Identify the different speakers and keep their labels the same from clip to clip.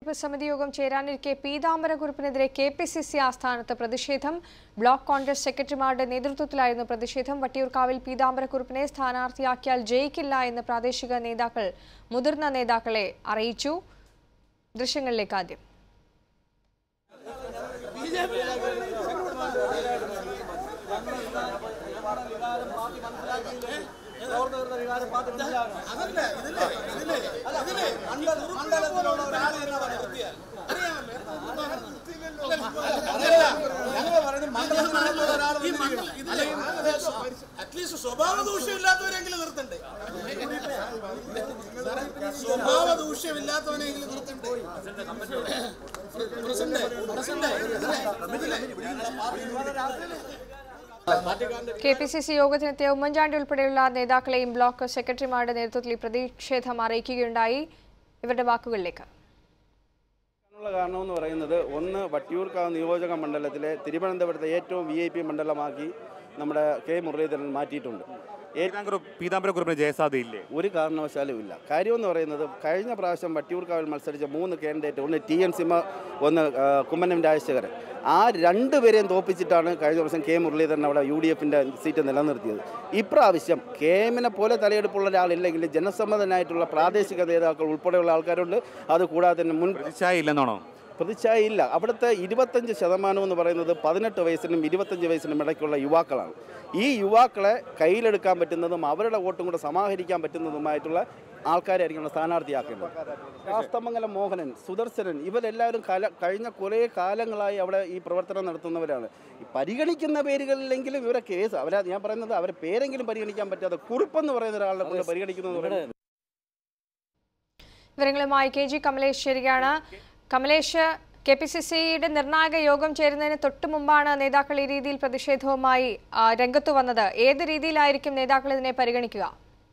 Speaker 1: സമിതി യോഗം ചേരാനിരിക്കെ പീതാംബരക്കുറിപ്പിനെതിരെ കെ പി സി സി ആസ്ഥാനത്ത് പ്രതിഷേധം ബ്ലോക്ക് കോൺഗ്രസ് സെക്രട്ടറിമാരുടെ നേതൃത്വത്തിലായിരുന്നു പ്രതിഷേധം വട്ടിയൂർക്കാവിൽ പീതാംബരക്കുറിപ്പിനെ സ്ഥാനാർത്ഥിയാക്കിയാൽ ജയിക്കില്ല എന്ന് പ്രാദേശിക നേതാക്കൾ മുതിർന്ന നേതാക്കളെ അറിയിച്ചു ദൃശ്യങ്ങളിലേക്ക് ആദ്യം
Speaker 2: അറ്റ്ലീസ്റ്റ് സ്വഭാവ ദൂഷ്യമില്ലാത്തവരെങ്കിലും നിർത്തണ്ടേ സ്വഭാവ ദൂഷ്യമില്ലാത്തവനെങ്കിലും നിർത്തണ്ടേ president president
Speaker 1: K P C C യോഗത്തിനെത്തിയ Oommen Chandy ഉൾപ്പെടെയുള്ള നേതാക്കളെയും ബ്ലോക്ക് സെക്രട്ടറിമാരുടെ നേതൃത്വത്തിൽ ഈ പ്രതിഷേധം അറിയിക്കുകയുണ്ടായി ഇവരുടെ വാക്കുകളിലേക്ക്
Speaker 3: ുള്ള കാരണം എന്ന് പറയുന്നത് ഒന്ന് വട്ടിയൂർക്കാവ് നിയോജക മണ്ഡലത്തിലെ തിരുവനന്തപുരത്തെ ഏറ്റവും വി ഐ പി മണ്ഡലമാക്കി നമ്മുടെ കെ മുരളീധരൻ മാറ്റിയിട്ടുണ്ട് ഏ-
Speaker 4: പീതാംബരക്കുറിപ്പിന് ജയസാധ്യയില്ലേ
Speaker 3: ഒരു കാരണവശാലും ഇല്ല കാര്യമെന്ന് പറയുന്നത് കഴിഞ്ഞ പ്രാവശ്യം വട്ടിയൂർക്കാവിൽ മത്സരിച്ച മൂന്ന് കാൻഡിഡേറ്റ് ഒന്ന് ടി എൻ സിമ ഒന്ന് ആ, കുമ്മനം രാജശേഖരൻ ആ രണ്ടുപേരെയും തോപ്പിച്ചിട്ടാണ് കഴിഞ്ഞ വർഷം കെ മുരളീധരൻ അവിടെ യു ഡി എഫിൻ്റെ സീറ്റ് നിലനിർത്തിയത് ഇപ്രാവശ്യം കെ എമ്മിനെ പോലെ തലയെടുപ്പുള്ള ഒരാളില്ലെങ്കിൽ ജനസമ്മതനായിട്ടുള്ള പ്രാദേശിക നേതാക്കൾ ഉൾപ്പെടെയുള്ള ആൾക്കാരുണ്ട് അതുകൂടാതെ തന്നെ മുൻ
Speaker 4: പ്രതിച്ഛായ ഇല്ലെന്നാണോ
Speaker 3: പ്രതിച്ഛായ ഇല്ല അവിടുത്തെ ഇരുപത്തഞ്ച് ശതമാനം എന്ന് പറയുന്നത് പതിനെട്ട് വയസ്സിനും ഇരുപത്തഞ്ച് വയസ്സിനും ഇടയ്ക്കുള്ള യുവാക്കളാണ് ഈ യുവാക്കളെ കയ്യിലെടുക്കാൻ പറ്റുന്നതും അവരുടെ വോട്ടും കൂടെ സമാഹരിക്കാൻ പറ്റുന്നതുമായിട്ടുള്ള ആൾക്കാരായിരിക്കണം സ്ഥാനാർത്ഥിയാക്കേണ്ടത് രാസ്തമംഗലം മോഹനൻ സുദർശനൻ ഇവരെല്ലാവരും കാല കഴിഞ്ഞ കുറേ കാലങ്ങളായി അവിടെ ഈ പ്രവർത്തനം നടത്തുന്നവരാണ് ഈ പരിഗണിക്കുന്ന പേരുകളിലെങ്കിലും ഇവരെ കേസ് അവരെ ഞാൻ പറയുന്നത് അവരെ പേരെങ്കിലും പരിഗണിക്കാൻ പറ്റാതെ കുറിപ്പെന്ന് പറയുന്ന ഒരാളെ കൊണ്ട് പരിഗണിക്കുന്നത് പറയുന്നത്
Speaker 1: വിവരങ്ങളുമായി കെ ജി കമലേഷ് ചേരുകയാണ് കമലേഷ് കെ പി സി സിയുടെ നിർണായക യോഗം ചേരുന്നതിന് തൊട്ടു മുമ്പാണ് നേതാക്കൾ ഈ രീതിയിൽ പ്രതിഷേധവുമായി ആ, രംഗത്തു വന്നത് ഏത് രീതിയിലായിരിക്കും നേതാക്കൾ ഇതിനെ പരിഗണിക്കുക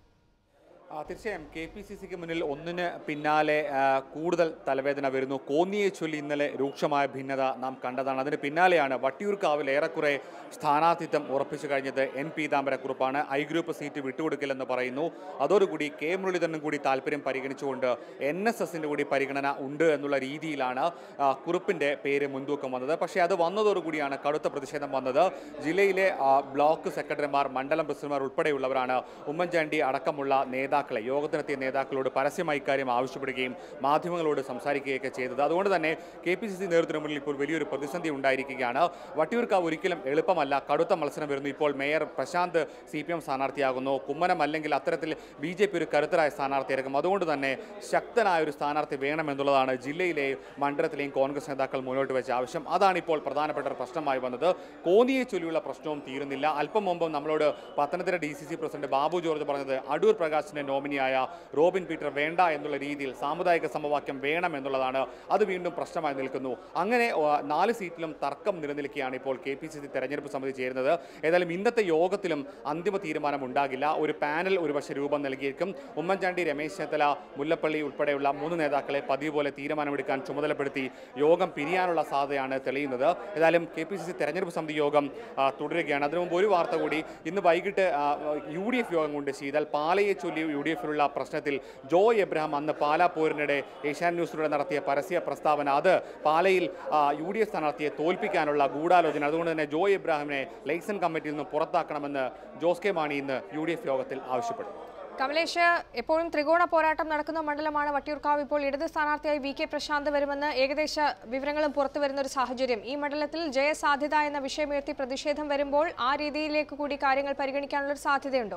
Speaker 4: ആ, തീർച്ചയായും കെ പി സി സിക്ക് മുന്നിൽ ഒന്നിന് പിന്നാലെ ആ, കൂടുതൽ തലവേദന വരുന്നു കോന്നിയെ ചൊല്ലി ഇന്നലെ രൂക്ഷമായ ഭിന്നത നാം കണ്ടതാണ് അതിന് പിന്നാലെയാണ് വട്ടിയൂർക്കാവിൽ ഏറെക്കുറെ സ്ഥാനാർത്ഥിത്വം ഉറപ്പിച്ചു കഴിഞ്ഞത് എൻ പീതാംബരക്കുറുപ്പാണ് ഐ ഗ്രൂപ്പ് സീറ്റ് വിട്ടുകൊടുക്കില്ലെന്ന് പറയുന്നു അതോടുകൂടി കെ മുരളീധരനും കൂടി താല്പര്യം പരിഗണിച്ചുകൊണ്ട് എൻ എസ് എസിൻ്റെ കൂടി പരിഗണന ഉണ്ട് എന്നുള്ള രീതിയിലാണ് ആ, കുറുപ്പിൻ്റെ പേര് മുൻതൂക്കം വന്നത് പക്ഷേ അത് വന്നതോടുകൂടിയാണ് കടുത്ത പ്രതിഷേധം വന്നത് ജില്ലയിലെ ആ, ബ്ലോക്ക് സെക്രട്ടറിമാർ മണ്ഡലം പ്രസിഡന്റുമാർ ഉൾപ്പെടെയുള്ളവരാണ് ഉമ്മൻചാണ്ടി അടക്കമുള്ള നേതാക്കളെ യോഗത്തിനെത്തിയ നേതാക്കളോട് പരസ്യമായി ഇക്കാര്യം ആവശ്യപ്പെടുകയും മാധ്യമങ്ങളോട് സംസാരിക്കുകയൊക്കെ ചെയ്തത് അതുകൊണ്ട് തന്നെ കെ പി സി സി നേതൃത്വത്തിന് മുന്നിൽ ഇപ്പോൾ വലിയൊരു പ്രതിസന്ധി ഉണ്ടായിരിക്കുകയാണ് വട്ടിയൂർക്കാവ് ഒരിക്കലും എളുപ്പമല്ല കടുത്ത മത്സരം വരുന്നു ഇപ്പോൾ mayor Prasanth C P M സ്ഥാനാർത്ഥിയാകുന്നു കുമ്മനം അല്ലെങ്കിൽ അത്തരത്തിൽ ബി ജെ പി ഒരു കരുത്തരായ സ്ഥാനാർത്ഥിയായിരിക്കും അതുകൊണ്ട് തന്നെ ശക്തനായ ഒരു സ്ഥാനാർത്ഥി വേണമെന്നുള്ളതാണ് ജില്ലയിലെയും മണ്ഡലത്തിലെയും കോൺഗ്രസ് നേതാക്കൾ മുന്നോട്ട് വെച്ച ആവശ്യം അതാണ് ഇപ്പോൾ പ്രധാനപ്പെട്ട ഒരു പ്രശ്നമായി വന്നത് കോന്നിയെ ചൊല്ലിയുള്ള പ്രശ്നവും തീരുന്നില്ല അല്പം മുമ്പ് നമ്മളോട് Pathanamthitta D C C president Babu George പറഞ്ഞത് അടൂർ പ്രകാശിന്റെ നോമിനിയായ റോബിൻ പീറ്റർ വേണ്ട എന്നുള്ള രീതിയിൽ സാമുദായിക സമവാക്യം വേണം എന്നുള്ളതാണ് അത് വീണ്ടും പ്രശ്നമായി നിൽക്കുന്നു അങ്ങനെ ആ, നാല് സീറ്റിലും തർക്കം നിലനിൽക്കുകയാണ് ഇപ്പോൾ കെ പി സി സി തെരഞ്ഞെടുപ്പ് സമിതി ചേരുന്നത് ഏതായാലും ഇന്നത്തെ യോഗത്തിലും അന്തിമ തീരുമാനം ഉണ്ടാകില്ല ഒരു പാനൽ ഒരുപക്ഷെ രൂപം നൽകിയിരിക്കും ഉമ്മൻചാണ്ടി രമേശ് ചെന്നിത്തല മുല്ലപ്പള്ളി ഉൾപ്പെടെയുള്ള മൂന്ന് നേതാക്കളെ പതിവ് പോലെ തീരുമാനമെടുക്കാൻ ചുമതലപ്പെടുത്തി യോഗം പിരിയാനുള്ള സാധ്യതയാണ് തെളിയുന്നത് ഏതായാലും കെ പി സി സി തെരഞ്ഞെടുപ്പ് സമിതി യോഗം ആ, തുടരുകയാണ് അതിനു മുമ്പ് ഒരു വാർത്ത കൂടി ഇന്ന് വൈകിട്ട് ആ, യു ഡി എഫ് യോഗം കൊണ്ട് ചെയ്താൽ പാലയെ ചൊല്ലി യു ഡി എഫിലുള്ള പ്രശ്നത്തിൽ ജോയ് എബ്രഹാം അന്ന് പാലാ പോരിനിടെ ഏഷ്യാൻ ന്യൂസിലൂടെ നടത്തിയ പരസ്യ പ്രസ്താവന അത് പാലയിൽ ആ, യു ഡി എഫ് സ്ഥാനാർത്ഥിയെ തോൽപ്പിക്കാനുള്ള ഗൂഢാലോചന അതുകൊണ്ട് തന്നെ ജോയ് എബ്രഹാമിനെ ലൈസൻ കമ്മിറ്റിയിൽ നിന്ന് പുറത്താക്കണമെന്ന് ജോസ് കെ മാണി ഇന്ന് യു ഡി എഫ് യോഗത്തിൽ ആവശ്യപ്പെട്ടു
Speaker 1: കമലേഷ് എപ്പോഴും ത്രികോണ പോരാട്ടം നടക്കുന്ന മണ്ഡലമാണ് വട്ടിയൂർക്കാവ് ഇപ്പോൾ ഇടത് സ്ഥാനാർത്ഥിയായി വി കെ പ്രശാന്ത് വരുമെന്ന് ഏകദേശ വിവരങ്ങളും പുറത്തു വരുന്ന ഒരു സാഹചര്യം ഈ മണ്ഡലത്തിൽ ജയസാധ്യത എന്ന വിഷയമുയർത്തി പ്രതിഷേധം വരുമ്പോൾ ആ രീതിയിലേക്ക് കൂടി കാര്യങ്ങൾ പരിഗണിക്കാനുള്ള ഒരു സാധ്യതയുണ്ടോ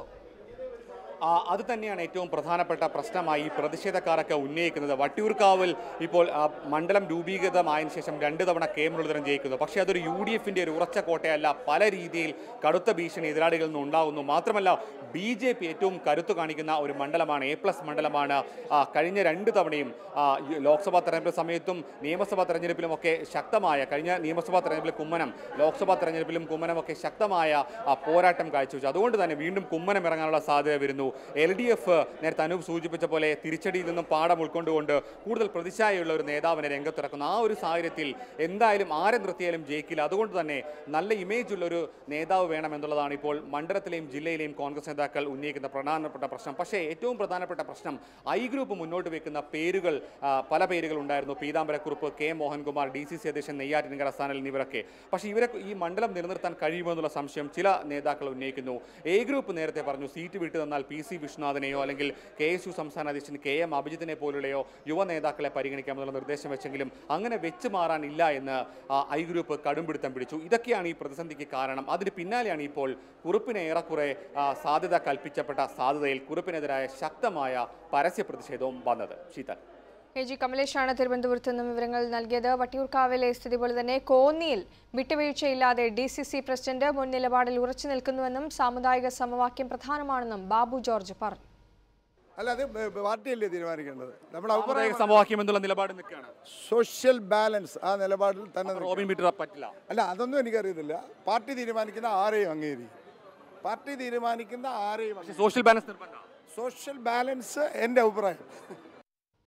Speaker 4: ആ, അത് തന്നെയാണ് ഏറ്റവും പ്രധാനപ്പെട്ട പ്രശ്നമായി ഈ പ്രതിഷേധക്കാരൊക്കെ ഉന്നയിക്കുന്നത് വട്ടിയൂർക്കാവിൽ ഇപ്പോൾ ആ, മണ്ഡലം രൂപീകൃതമായതിനു ശേഷം രണ്ട് തവണ കെ മുരളീധരൻ ജയിക്കുന്നു പക്ഷേ അതൊരു യു ഡി എഫിൻ്റെ ഒരു ഉറച്ച കോട്ടയല്ല പല രീതിയിൽ കടുത്ത ഭീഷണി എതിരാളികളിൽ നിന്ന് ഉണ്ടാകുന്നു മാത്രമല്ല ബി ജെ പി ഏറ്റവും കരുത്തു കാണിക്കുന്ന ഒരു മണ്ഡലമാണ് എ പ്ലസ് മണ്ഡലമാണ് ആ, കഴിഞ്ഞ രണ്ട് തവണയും ആ, ഈ ലോക്സഭാ തെരഞ്ഞെടുപ്പ് സമയത്തും നിയമസഭാ തെരഞ്ഞെടുപ്പിലുമൊക്കെ ശക്തമായ കഴിഞ്ഞ നിയമസഭാ തെരഞ്ഞെടുപ്പിൽ കുമ്മനം ലോക്സഭാ തെരഞ്ഞെടുപ്പിലും കുമ്മനമൊക്കെ ശക്തമായ ആ, പോരാട്ടം കാഴ്ചവെച്ചു അതുകൊണ്ട് തന്നെ വീണ്ടും കുമ്മനം ഇറങ്ങാനുള്ള സാധ്യത വരുന്നു എൽ ഡി എഫ് നേരത്തെ അനൂപ് സൂചിപ്പിച്ച പോലെ തിരിച്ചടിയിൽ നിന്നും പാഠം ഉൾക്കൊണ്ടുകൊണ്ട് കൂടുതൽ പ്രതിച്ഛായയുള്ള ഒരു നേതാവിനെ രംഗത്തിറക്കുന്നു ആ ഒരു സാഹചര്യത്തിൽ എന്തായാലും ആരെ നിർത്തിയാലും ജയിക്കില്ല അതുകൊണ്ട് തന്നെ നല്ല ഇമേജ് ഉള്ള ഒരു നേതാവ് വേണം എന്നുള്ളതാണ് ഇപ്പോൾ മണ്ഡലത്തിലെയും ജില്ലയിലെയും കോൺഗ്രസ് നേതാക്കൾ ഉന്നയിക്കുന്ന പ്രധാനപ്പെട്ട പ്രശ്നം പക്ഷേ ഏറ്റവും പ്രധാനപ്പെട്ട പ്രശ്നം ഐ ഗ്രൂപ്പ് മുന്നോട്ട് വെക്കുന്ന പേരുകൾ ആ, പല പേരുകൾ ഉണ്ടായിരുന്നു Peethambara Kurup K Mohankumar D C C അധ്യക്ഷൻ നെയ്യാറ്റിൻകര സ്ഥാനിൽ എന്നിവരൊക്കെ പക്ഷേ ഇവരെ ഈ മണ്ഡലം നിലനിർത്താൻ കഴിയുമോ എന്നുള്ള സംശയം ചില നേതാക്കൾ ഉന്നയിക്കുന്നു എ ഗ്രൂപ്പ് നേരത്തെ പറഞ്ഞു സീറ്റ് വിട്ടു തന്നാൽ പി സി വിശ്വനാഥനെയോ അല്ലെങ്കിൽ കെ എസ് യു സംസ്ഥാന അധ്യക്ഷൻ കെ എം അഭിജിത്തിനെ പോലുള്ളയോ യുവ നേതാക്കളെ പരിഗണിക്കാമെന്നുള്ള നിർദ്ദേശം വെച്ചെങ്കിലും അങ്ങനെ വെച്ച് മാറാനില്ല എന്ന് ആ, ഐ ഗ്രൂപ്പ് കടുംപിടുത്തം പിടിച്ചു ഇതൊക്കെയാണ് ഈ പ്രതിസന്ധിക്ക് കാരണം അതിന് പിന്നാലെയാണ് ഇപ്പോൾ കുറുപ്പിന് ഏറെക്കുറെ ആ, സാധ്യത കൽപ്പിച്ചപ്പെട്ട സാധ്യതയിൽ കുറുപ്പിനെതിരായ ശക്തമായ പരസ്യ പ്രതിഷേധവും വന്നത് ശീതൽ
Speaker 1: എ ജി കമലേഷാണ് തിരുവനന്തപുരത്ത് നിന്നും വിവരങ്ങൾ നൽകിയത് വട്ടിയൂർക്കാവിലെ സ്ഥിതി പോലെ തന്നെ കോന്നിയിൽ വിട്ടുവീഴ്ചയില്ലാതെ ഡി സി സി പ്രസിഡന്റ് മുൻ നിലപാടിൽ ഉറച്ചു നിൽക്കുന്നുവെന്നും സാമുദായിക സമവാക്യം പ്രധാനമാണെന്നും ബാബു ജോർജ് പറഞ്ഞു
Speaker 5: അല്ല അത് ബ- ബ- പാർട്ടിയല്ലേ തീരുമാനിക്കേണ്ടത് നമ്മുടെ
Speaker 4: സാമുദായിക
Speaker 5: അഭിപ്രായം
Speaker 4: സമവാക്യം എന്നുള്ള നിലപാട് നിൽക്കുകയാണ്
Speaker 5: സോഷ്യൽ ബാലൻസ് ആ നിലപാടിൽ തന്നെ നിൽക്കണം.
Speaker 4: റോബിൻ പീറ്റർ പറ്റില്ല
Speaker 5: അല്ല അതൊന്നും എനിക്കറിയത്തില്ല പാർട്ടി തീരുമാനിക്കുന്ന ആരെയും അംഗീകരിക്കും പാർട്ടി തീരുമാനിക്കുന്ന ആരെയും
Speaker 4: പക്ഷേ സോഷ്യൽ ബാലൻസ് നിർബന്ധമാണ്
Speaker 5: സോഷ്യൽ ബാലൻസ് എൻ്റെ അഭിപ്രായം